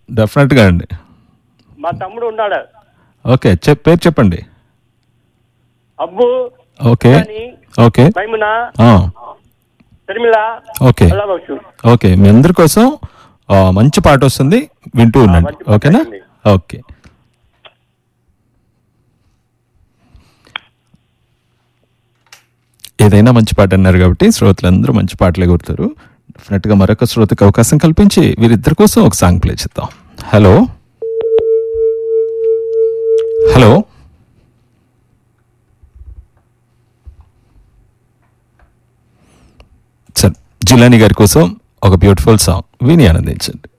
డెఫినెట్గా అండి మా తమ్ముడు ఉన్నాడు ఓకే చెప్ పేరు చెప్పండి అబ్బు ఓకే అని ఓకే మైమున ఆ, తిరుమల ఓకే అల్లా బక్షు ఓకే మీ అందరి కోసం ఆ, మంచి పాట వస్తుంది వింటూ ఉండండి మంచి పాట ఓకేనా ఉంది. ఓకే ఏదైనా మంచి పాట అన్నారు కాబట్టి శ్రోతలందరూ మంచి పాటలే కోరుతారు డెఫినెట్గా మరొక శ్రోతకు అవకాశం కల్పించి వీరిద్దరి కోసం ఒక సాంగ్ ప్లే చేద్దాం హలో హలో సరే జిలాని గారి కోసం ఒక బ్యూటిఫుల్ సాంగ్ విని ఆనందించండి